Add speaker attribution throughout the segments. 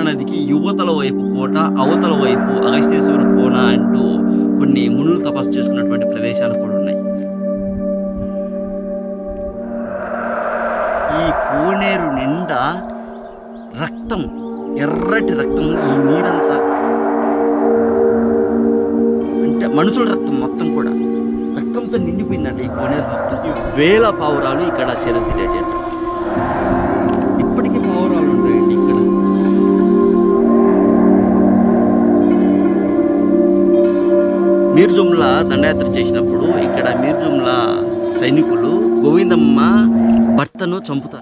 Speaker 1: నదికి యువతల వైపు కోట అవతల వైపు అగస్తేశ్వర కోన అంటూ కొన్ని మునులు తపస్సు చేసుకున్నటువంటి ప్రదేశాలు కూడా ఉన్నాయి ఈ కోనేరు నిండా రక్తం ఎర్రటి రక్తం ఈ నీరంతా అంటే మనుషుల రక్తం మొత్తం కూడా రక్తంతో నిండిపోయిందండి ఈ కోనేరు మొత్తం ఈ వేల పావురాలు ఇక్కడ శీలం తినేట ఇప్పటికీ పావురాలు ఉంటాయండి ఇక్కడ మీర్జుమ్లా దండయాత్ర చేసినప్పుడు ఇక్కడ మీర్జుమ్లా సైనికులు గోవిందమ్మ భర్తను చంపుతారు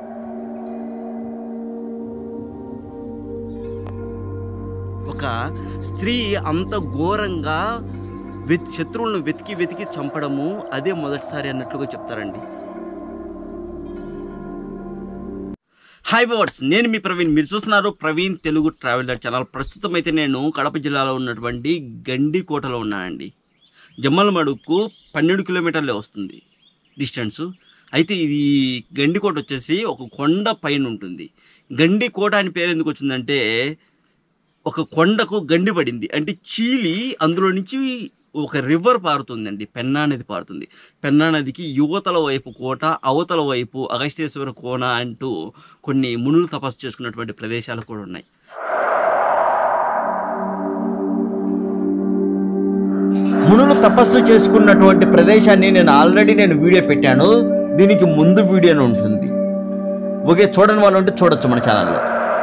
Speaker 1: ఒక స్త్రీ అంత ఘోరంగా వెత్ శత్రువులను వెతికి వెతికి చంపడము అదే మొదటిసారి అన్నట్లుగా చెప్తారండి హాయ్ బవర్స్ నేను మీ ప్రవీణ్ మీరు చూస్తున్నారు ప్రవీణ్ తెలుగు ట్రావెలర్ ఛానల్ ప్రస్తుతం అయితే నేను కడప జిల్లాలో ఉన్నటువంటి గండికోటలో ఉన్నానండి జమ్మలమడుకు పన్నెండు కిలోమీటర్లే వస్తుంది డిస్టెన్స్ అయితే ఇది గండికోట వచ్చేసి ఒక కొండ పైన ఉంటుంది గండికోట అని పేరు ఎందుకు వచ్చిందంటే ఒక కొండకు గండి పడింది అంటే చీలి అందులో నుంచి ఒక రివర్ పారుతుందండి పెన్నా నది పారుతుంది పెన్నా నదికి యువతల వైపు కోట అవతల వైపు అగస్తేశ్వర కోన అంటూ కొన్ని మునులు తపస్సు చేసుకున్నటువంటి ప్రదేశాలు కూడా ఉన్నాయి
Speaker 2: మునులు తపస్సు చేసుకున్నటువంటి ప్రదేశాన్ని నేను ఆల్రెడీ నేను వీడియో పెట్టాను దీనికి ముందు వీడియోనే ఉంటుంది ఓకే చూడని వాళ్ళు ఉంటే చూడొచ్చు మన ఛానల్లో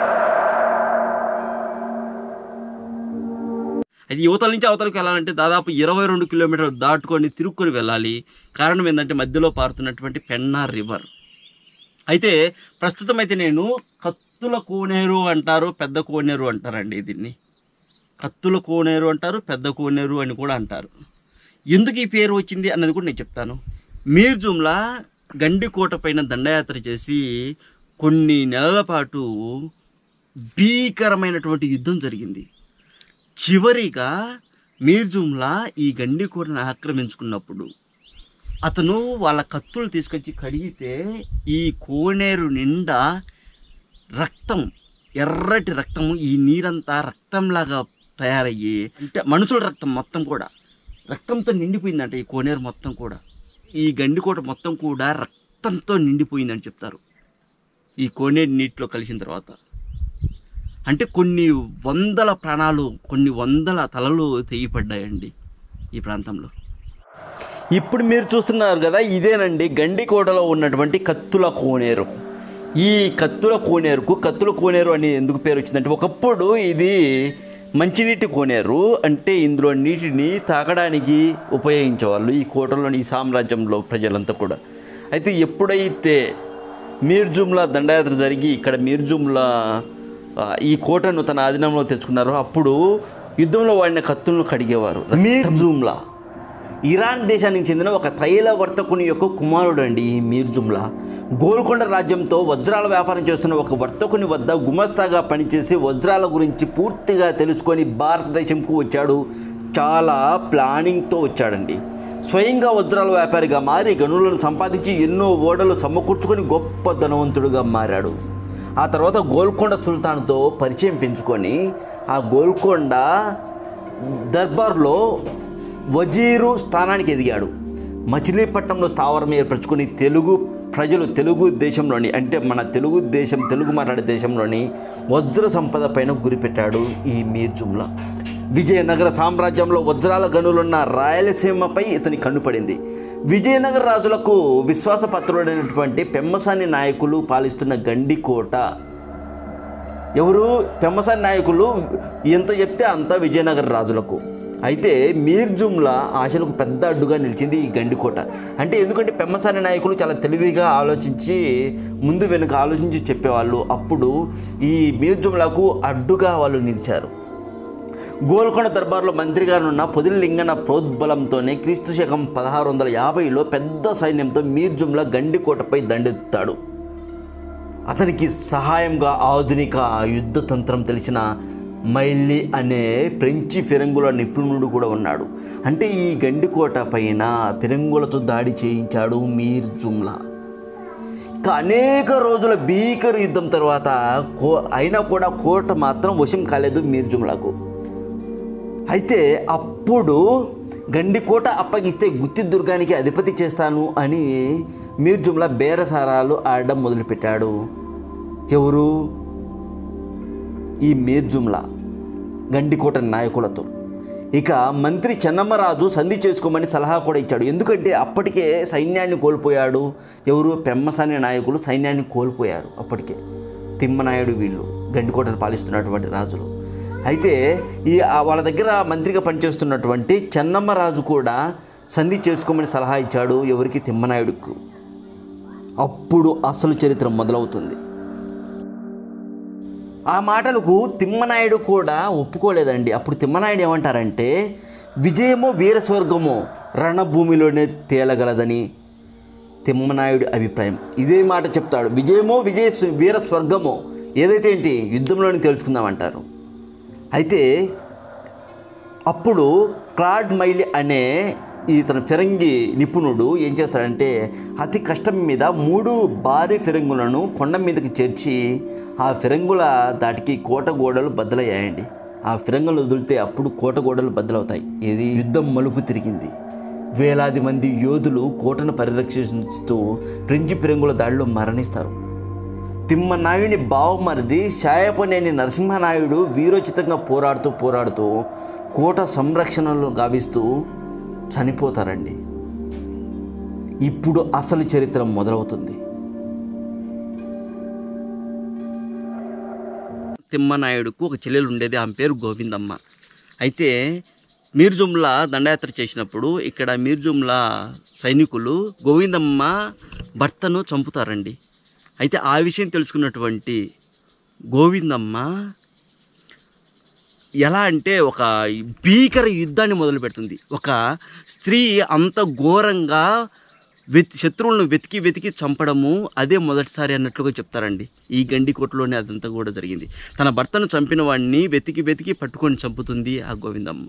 Speaker 1: అది యువతల నుంచి అవతలకి వెళ్ళాలంటే దాదాపు ఇరవై రెండు కిలోమీటర్లు దాటుకొని తిరుక్కొని వెళ్ళాలి కారణం ఏంటంటే మధ్యలో పారుతున్నటువంటి పెన్నా రివర్ అయితే ప్రస్తుతం అయితే నేను కత్తుల కోనేరు అంటారు పెద్ద కోనేరు అంటారండి దీన్ని కత్తుల కోనేరు అంటారు పెద్ద కోనేరు అని కూడా అంటారు ఎందుకు ఈ పేరు వచ్చింది అన్నది కూడా నేను చెప్తాను మీర్జుమ్లా గండికోట పైన దండయాత్ర చేసి కొన్ని నెలల పాటు భీకరమైనటువంటి యుద్ధం జరిగింది చివరిగా మీర్జుమ్లా ఈ గండికోటను ఆక్రమించుకున్నప్పుడు అతను వాళ్ళ కత్తులు తీసుకొచ్చి కడిగితే ఈ కోనేరు నిండా రక్తం ఎర్రటి రక్తం ఈ నీరంతా రక్తంలాగా తయారయ్యి అంటే మనుషుల రక్తం మొత్తం కూడా రక్తంతో నిండిపోయిందంట ఈ కోనేరు మొత్తం కూడా ఈ గండికోట మొత్తం కూడా రక్తంతో నిండిపోయిందని చెప్తారు ఈ కోనేరు నీటిలో కలిసిన తర్వాత అంటే కొన్ని వందల ప్రాణాలు కొన్ని వందల తలలు తెగిపడ్డాయండి ఈ ప్రాంతంలో
Speaker 2: ఇప్పుడు మీరు చూస్తున్నారు కదా ఇదేనండి గండికోటలో ఉన్నటువంటి కత్తుల కోనేరు ఈ కత్తుల కోనేరుకు కత్తుల కోనేరు అని ఎందుకు పేరు వచ్చిందంటే ఒకప్పుడు ఇది మంచినీటి కోనేరు అంటే ఇందులో నీటిని తాగడానికి ఉపయోగించేవాళ్ళు ఈ కోటలోని ఈ సామ్రాజ్యంలో ప్రజలంతా కూడా అయితే ఎప్పుడైతే మీర్జుమ్లా దండయాత్ర జరిగి ఇక్కడ మీర్జుమ్లా ఆ, ఈ కోటను తన ఆధీనంలో తెచ్చుకున్నారో అప్పుడు యుద్ధంలో వాడిన కత్తులను కడిగేవారు మీర్జుమ్లా ఇరాన్ దేశానికి చెందిన ఒక తైల వర్తకుని యొక్క కుమారుడు అండి ఈ మీర్జుమ్లా గోల్కొండ రాజ్యంతో వజ్రాల వ్యాపారం చేస్తున్న ఒక వర్తకుని వద్ద గుమస్తాగా పనిచేసి వజ్రాల గురించి పూర్తిగా తెలుసుకొని భారతదేశంకు వచ్చాడు చాలా ప్లానింగ్తో వచ్చాడండి స్వయంగా వజ్రాల వ్యాపారిగా మారి గనులను సంపాదించి ఎన్నో ఓడలు సమకూర్చుకొని గొప్ప ధనవంతుడుగా మారాడు ఆ తర్వాత గోల్కొండ సుల్తాన్తో పరిచయం పెంచుకొని ఆ గోల్కొండ దర్బార్లో వజీరు స్థానానికి ఎదిగాడు మచిలీపట్నంలో స్థావరం ఏర్పరచుకుని తెలుగు ప్రజలు తెలుగు దేశంలోని అంటే మన తెలుగు దేశం తెలుగు మాట్లాడే దేశంలోని వజ్ర సంపద పైన గురిపెట్టాడు ఈ మీర్ జుమ్లా విజయనగర సామ్రాజ్యంలో వజ్రాల గనులున్న రాయలసీమపై ఇతని కన్నుపడింది విజయనగర రాజులకు విశ్వాసపత్రుడైనటువంటి పెమ్మసాని నాయకులు పాలిస్తున్న గండికోట ఎవరు పెమ్మసాని నాయకులు ఎంత చెప్తే అంత విజయనగర రాజులకు అయితే మీర్ జుమ్లా ఆశలకు పెద్ద అడ్డుగా నిలిచింది ఈ గండికోట అంటే ఎందుకంటే పెమ్మసాని నాయకులు చాలా తెలివిగా ఆలోచించి ముందు వెనుక ఆలోచించి చెప్పేవాళ్ళు అప్పుడు ఈ మీర్ జుమ్లాకు అడ్డుగా వాళ్ళు నిలిచారు గోల్కొండ దర్బార్లో మంత్రిగానున్న పొదిలి లింగన ప్రోద్బలంతోనే క్రీస్తు శకం పదహారు వందల యాభైలో పెద్ద సైన్యంతో మీర్ జుమ్లా గండికోటపై దండెత్తాడు అతనికి సహాయంగా ఆధునిక యుద్ధ తంత్రం తెలిసిన మైల్లీ అనే ఫ్రెంచి ఫిరంగుల నిపుణుడు కూడా ఉన్నాడు అంటే ఈ గండికోట పైన ఫిరంగులతో దాడి చేయించాడు మీర్ జుమ్లా ఇంకా అనేక రోజుల భీకర యుద్ధం తర్వాత కో అయినా కూడా కోట మాత్రం వశం కాలేదు మీర్ జుమ్లాకు అయితే అప్పుడు గండికోట అప్పగిస్తే గుత్తి దుర్గానికి అధిపతి చేస్తాను అని మీర్ జుమ్లా బేరసారాలు ఆడడం మొదలుపెట్టాడు ఎవరు ఈ మీర్ జుమ్లా గండికోట నాయకులతో ఇక మంత్రి చెన్నమ్మరాజు సంధి చేసుకోమని సలహా కూడా ఇచ్చాడు ఎందుకంటే అప్పటికే సైన్యాన్ని కోల్పోయాడు ఎవరు పెమ్మసాని నాయకులు సైన్యాన్ని కోల్పోయారు అప్పటికే తిమ్మనాయుడు వీళ్ళు గండికోటను పాలిస్తున్నటువంటి రాజులు అయితే ఈ ఆ వాళ్ళ దగ్గర మంత్రిగా పనిచేస్తున్నటువంటి చెన్నమ్మరాజు కూడా సంధి చేసుకోమని సలహా ఇచ్చాడు ఎవరికి తిమ్మనాయుడుకు అప్పుడు అసలు చరిత్ర మొదలవుతుంది ఆ మాటలకు తిమ్మనాయుడు కూడా ఒప్పుకోలేదండి అప్పుడు తిమ్మనాయుడు ఏమంటారంటే విజయమో వీరస్వర్గమో రణభూమిలోనే తేలగలదని తిమ్మనాయుడు అభిప్రాయం ఇదే మాట చెప్తాడు విజయమో విజయ వీర స్వర్గమో ఏదైతే ఏంటి యుద్ధంలోనే తేల్చుకుందామంటారు అయితే అప్పుడు క్లాడ్ మైలి అనే ఇతను ఫిరంగి నిపుణుడు ఏం చేస్తాడంటే అతి కష్టం మీద మూడు భారీ ఫిరంగులను కొండ మీదకి చేర్చి ఆ ఫిరంగుల దాటికి కోట గోడలు బద్దలయ్యాయండి ఆ ఫిరంగులు వదిలితే అప్పుడు కోట గోడలు బద్దలవుతాయి ఇది యుద్ధం మలుపు తిరిగింది వేలాది మంది యోధులు కోటను పరిరక్షిస్తూ ఫ్రెంచి ఫిరంగుల దాడిలో మరణిస్తారు తిమ్మనాయుని బావమరిది శాయపనేని నరసింహనాయుడు వీరోచితంగా పోరాడుతూ పోరాడుతూ కోట సంరక్షణలో గావిస్తూ చనిపోతారండి ఇప్పుడు అసలు చరిత్ర మొదలవుతుంది
Speaker 1: తిమ్మనాయుడుకు ఒక చెల్లెలు ఉండేది ఆమె పేరు గోవిందమ్మ అయితే మీర్జుమ్లా దండయాత్ర చేసినప్పుడు ఇక్కడ మీర్జుమ్లా సైనికులు గోవిందమ్మ భర్తను చంపుతారండి అయితే ఆ విషయం తెలుసుకున్నటువంటి గోవిందమ్మ ఎలా అంటే ఒక భీకర యుద్ధాన్ని మొదలు పెడుతుంది ఒక స్త్రీ అంత ఘోరంగా వెతి శత్రువులను వెతికి వెతికి చంపడము అదే మొదటిసారి అన్నట్లుగా చెప్తారండి ఈ గండికోటలోనే అదంతా కూడా జరిగింది తన భర్తను చంపిన వాడిని వెతికి వెతికి పట్టుకొని చంపుతుంది ఆ గోవిందమ్మ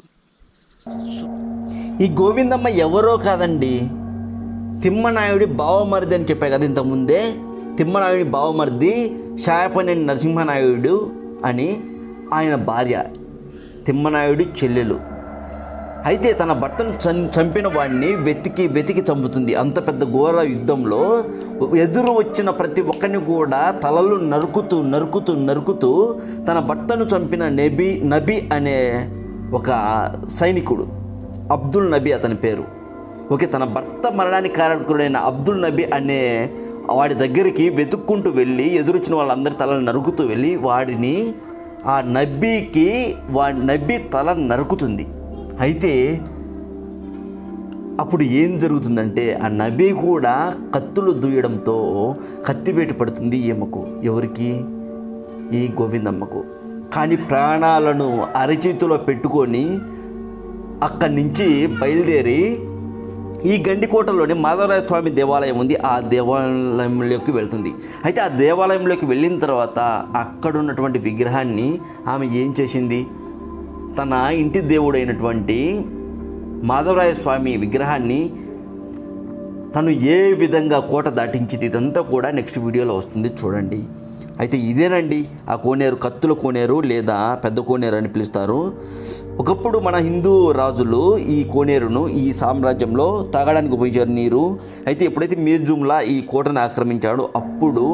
Speaker 2: ఈ గోవిందమ్మ ఎవరో కాదండి తిమ్మనాయుడి బావమరిది అని చెప్పా కదా ఇంతకుముందే తిమ్మనాయుడి బావమరిది శాయపనేని నరసింహనాయుడు అని ఆయన భార్య తిమ్మనాయుడి చెల్లెలు అయితే తన భర్తను చం చంపిన వాడిని వెతికి వెతికి చంపుతుంది అంత పెద్ద ఘోర యుద్ధంలో ఎదురు వచ్చిన ప్రతి ఒక్కరిని కూడా తలలు నరుకుతూ నరుకుతూ నరుకుతూ తన భర్తను చంపిన నబీ నబీ అనే ఒక సైనికుడు అబ్దుల్ నబీ అతని పేరు ఓకే తన భర్త మరణానికి కారకుడైన అబ్దుల్ నబీ అనే వాడి దగ్గరికి వెతుక్కుంటూ వెళ్ళి ఎదురొచ్చిన వాళ్ళందరి తలను నరుకుతూ వెళ్ళి వాడిని ఆ నబ్బీకి వాడి నబ్బీ తల నరుకుతుంది అయితే అప్పుడు ఏం జరుగుతుందంటే ఆ నబీ కూడా కత్తులు దూయడంతో కత్తివేటు పడుతుంది ఈమెకు ఎవరికి ఈ గోవిందమ్మకు కానీ ప్రాణాలను అరచేతిలో పెట్టుకొని అక్కడి నుంచి బయలుదేరి ఈ గండికోటలోని మాధవరాయ స్వామి దేవాలయం ఉంది ఆ దేవాలయంలోకి వెళ్తుంది అయితే ఆ దేవాలయంలోకి వెళ్ళిన తర్వాత అక్కడ ఉన్నటువంటి విగ్రహాన్ని ఆమె ఏం చేసింది తన ఇంటి దేవుడైనటువంటి మాధవరాయ స్వామి విగ్రహాన్ని తను ఏ విధంగా కోట దాటించింది ఇదంతా కూడా నెక్స్ట్ వీడియోలో వస్తుంది చూడండి అయితే ఇదేనండి ఆ కోనేరు కత్తుల కోనేరు లేదా పెద్ద కోనేరు అని పిలుస్తారు ఒకప్పుడు మన హిందూ రాజులు ఈ కోనేరును ఈ సామ్రాజ్యంలో తాగడానికి ఉపయోగించారు నీరు అయితే ఎప్పుడైతే మీర్జుమ్లా ఈ కోటను ఆక్రమించాడో అప్పుడు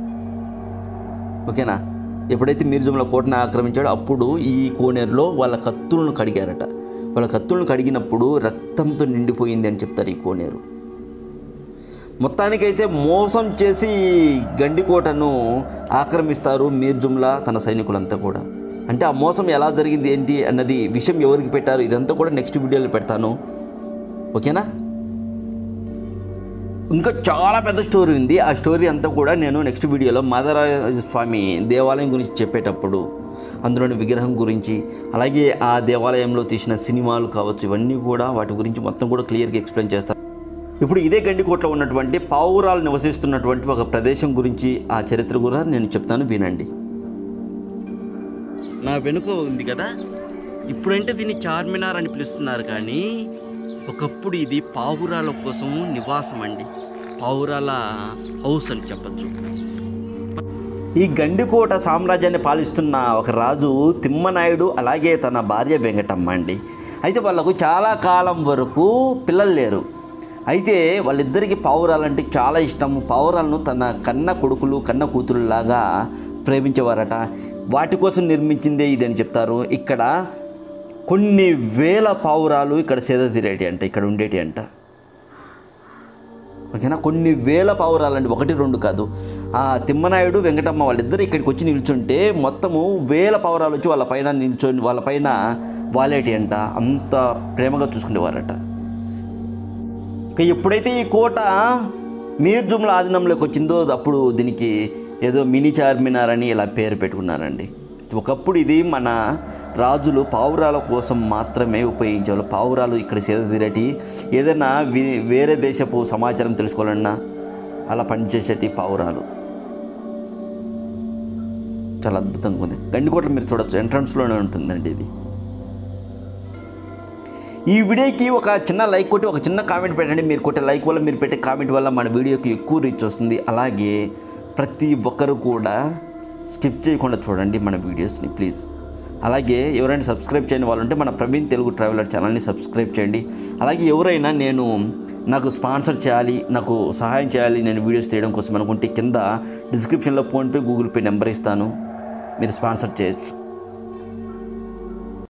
Speaker 2: ఓకేనా ఎప్పుడైతే మీర్జుమ్లా కోటను ఆక్రమించాడో అప్పుడు ఈ కోనేరులో వాళ్ళ కత్తులను కడిగారట వాళ్ళ కత్తులను కడిగినప్పుడు రక్తంతో నిండిపోయింది అని చెప్తారు ఈ కోనేరు మొత్తానికైతే మోసం చేసి గండికోటను ఆక్రమిస్తారు మీర్జుమ్లా తన సైనికులంతా కూడా అంటే ఆ మోసం ఎలా జరిగింది ఏంటి అన్నది విషయం ఎవరికి పెట్టారు ఇదంతా కూడా నెక్స్ట్ వీడియోలో పెడతాను ఓకేనా ఇంకా చాలా పెద్ద స్టోరీ ఉంది ఆ స్టోరీ అంతా కూడా నేను నెక్స్ట్ వీడియోలో మాధవరాజ స్వామి దేవాలయం గురించి చెప్పేటప్పుడు అందులోని విగ్రహం గురించి అలాగే ఆ దేవాలయంలో తీసిన సినిమాలు కావచ్చు ఇవన్నీ కూడా వాటి గురించి మొత్తం కూడా క్లియర్గా ఎక్స్ప్లెయిన్ చేస్తాను ఇప్పుడు ఇదే గండికోటలో ఉన్నటువంటి పావురాలు నివసిస్తున్నటువంటి ఒక ప్రదేశం గురించి ఆ చరిత్ర కూడా నేను చెప్తాను వినండి
Speaker 1: నా వెనుక ఉంది కదా ఇప్పుడంటే దీన్ని చార్మినార్ అని పిలుస్తున్నారు కానీ ఒకప్పుడు ఇది పావురాల కోసం నివాసం అండి పౌరాల హౌస్ అని చెప్పచ్చు
Speaker 2: ఈ గండికోట సామ్రాజ్యాన్ని పాలిస్తున్న ఒక రాజు తిమ్మనాయుడు అలాగే తన భార్య వెంకటమ్మ అండి అయితే వాళ్ళకు చాలా కాలం వరకు పిల్లలు లేరు అయితే వాళ్ళిద్దరికి పావురాలంటే చాలా ఇష్టం పావురాలను తన కన్న కొడుకులు కన్న కూతురులాగా ప్రేమించేవారట వాటి కోసం నిర్మించిందే ఇది అని చెప్తారు ఇక్కడ కొన్ని వేల పావురాలు ఇక్కడ సేద తీరేటి అంట ఇక్కడ ఉండేటి అంట ఓకేనా కొన్ని వేల పావురాలండి ఒకటి రెండు కాదు ఆ తిమ్మనాయుడు వెంకటమ్మ వాళ్ళిద్దరు ఇక్కడికి వచ్చి నిల్చుంటే మొత్తము వేల పావురాలు వచ్చి వాళ్ళ పైన నిల్చొని వాళ్ళ పైన వాలేటి అంట అంత ప్రేమగా చూసుకునేవారట ఇక ఎప్పుడైతే ఈ కోట మీర్జుమ్ల ఆధీనంలోకి వచ్చిందో అప్పుడు దీనికి ఏదో మినీ చార్మినార్ అని ఇలా పేరు పెట్టుకున్నారండి ఒకప్పుడు ఇది మన రాజులు పావురాల కోసం మాత్రమే ఉపయోగించేవాళ్ళు పావురాలు ఇక్కడ సేద తీరేటి ఏదైనా వి- వేరే దేశపు సమాచారం తెలుసుకోవాలన్నా అలా పనిచేసేటి పావురాలు చాలా అద్భుతంగా ఉంది గండికోటలు మీరు చూడొచ్చు ఎంట్రన్స్లోనే ఉంటుందండి ఇది ఈ వీడియోకి ఒక చిన్న లైక్ కొట్టి ఒక చిన్న కామెంట్ పెట్టండి మీరు కొట్టే లైక్ వల్ల మీరు పెట్టే కామెంట్ వల్ల మన వీడియోకి ఎక్కువ రీచ్ వస్తుంది అలాగే ప్రతి ఒక్కరు కూడా స్కిప్ చేయకుండా చూడండి మన వీడియోస్ని ప్లీజ్ అలాగే ఎవరైనా సబ్స్క్రైబ్ చేయని వాళ్ళు ఉంటే మన ప్రవీణ్ తెలుగు ట్రావెలర్ ఛానల్ని సబ్స్క్రైబ్ చేయండి అలాగే ఎవరైనా నేను నాకు స్పాన్సర్ చేయాలి నాకు సహాయం చేయాలి నేను వీడియోస్ తీయడం కోసం అనుకుంటే కింద డిస్క్రిప్షన్లో ఫోన్పే గూగుల్ పే నెంబర్ ఇస్తాను మీరు స్పాన్సర్ చేయొచ్చు